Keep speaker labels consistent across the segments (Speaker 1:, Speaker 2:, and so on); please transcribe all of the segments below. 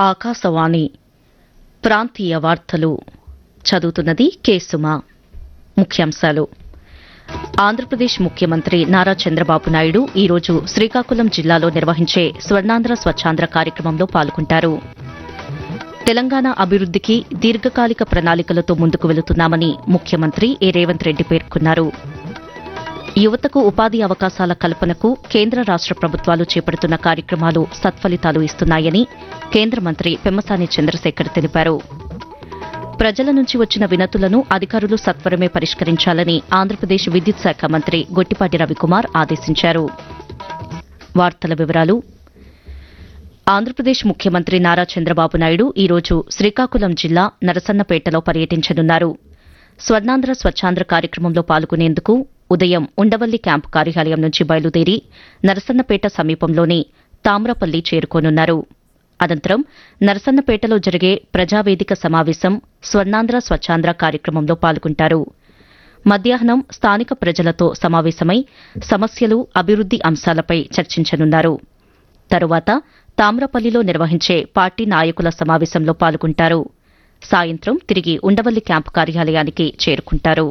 Speaker 1: ఆకాశవాణి ప్రాంతీయ వార్తలు చదువుతున్నది కేసుమా ముఖ్యాంశాలు ఆంధ్రప్రదేశ్ ముఖ్యమంత్రి నారా చంద్రబాబు నాయుడు ఈరోజు శ్రీకాకుళం జిల్లాలో నిర్వహించే స్వర్ణాంధ్ర స్వచ్ఛాంధ్ర కార్యక్రమంలో పాల్గొంటారు తెలంగాణ అభివృద్దికి దీర్ఘకాలిక ప్రణాళికలతో ముందుకు వెళుతున్నామని ముఖ్యమంత్రి ఏ రేవంత్ రెడ్డి పేర్కొన్నారు యువతకు ఉపాధి అవకాశాల కల్పనకు కేంద్ర రాష్ట ప్రభుత్వాలు చేపడుతున్న కార్యక్రమాలు సత్ఫలితాలు ఇస్తున్నాయని కేంద్ర మంత్రి పెమ్మసాని చంద్రశేఖర్ తెలిపారు ప్రజల నుంచి వచ్చిన వినతులను అధికారులు సత్వరమే పరిష్కరించాలని ఆంధ్రప్రదేశ్ విద్యుత్ శాఖ మంత్రి గొట్టిపాటి రవికుమార్ ఆదేశించారు వార్తల వివరాలు ఆంధ్రప్రదేశ్ ముఖ్యమంత్రి నారా చంద్రబాబు నాయుడు ఈరోజు శ్రీకాకుళం జిల్లా నరసన్నపేటలో పర్యటించనున్నారు స్వర్ణాంధ్ర స్వచ్ఛాంధ్ర కార్యక్రమంలో పాల్గొనేందుకు ఉదయం ఉండవల్లి క్యాంపు కార్యాలయం నుంచి బయలుదేరి నరసన్నపేట సమీపంలోని తామ్రపల్లి చేరుకోనున్నారు అనంతరం నరసన్నపేటలో జరిగే ప్రజావేదిక సమావేశం స్వర్ణాంధ్ర స్వచ్ఛాంధ్ర కార్యక్రమంలో పాల్గొంటారు మధ్యాహ్నం స్థానిక ప్రజలతో సమావేశమై సమస్యలు అభివృద్ది అంశాలపై చర్చించనున్నారు తరువాత తామ్రపల్లిలో నిర్వహించే పార్టీ నాయకుల సమావేశంలో పాల్గొంటారు సాయంత్రం తిరిగి ఉండవల్లి క్యాంపు కార్యాలయానికి చేరుకుంటారు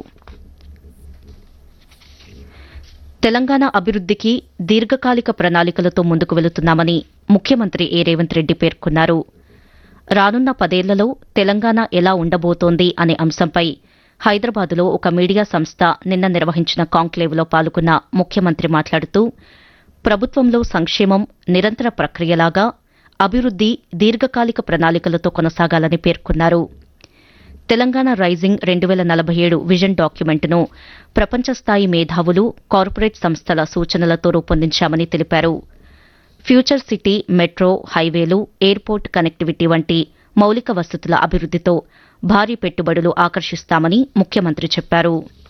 Speaker 1: తెలంగాణ అభివృద్దికి దీర్ఘకాలిక ప్రణాళికలతో ముందుకు వెళుతున్నామని ముఖ్యమంత్రి ఏ రేవంత్ రెడ్డి పేర్కొన్నారు రానున్న పదేళ్లలో తెలంగాణ ఎలా ఉండబోతోంది అనే అంశంపై హైదరాబాదులో ఒక మీడియా సంస్థ నిన్న నిర్వహించిన కాంక్లేవ్లో పాల్గొన్న ముఖ్యమంత్రి మాట్లాడుతూ ప్రభుత్వంలో సంక్షేమం నిరంతర ప్రక్రియలాగా అభివృద్ది దీర్ఘకాలిక ప్రణాళికలతో కొనసాగాలని పేర్కొన్నారు తెలంగాణ రైజింగ్ రెండు వేల నలభై ఏడు విజన్ డాక్యుమెంట్ను ప్రపంచ స్థాయి మేధావులు కార్పొరేట్ సంస్థల సూచనలతో రూపొందించామని తెలిపారు ఫ్యూచర్ సిటీ మెట్రో హైవేలు ఎయిర్పోర్ట్ కనెక్టివిటీ వంటి మౌలిక వసతుల అభివృద్దితో భారీ పెట్టుబడులు ఆకర్షిస్తామని ముఖ్యమంత్రి చెప్పారు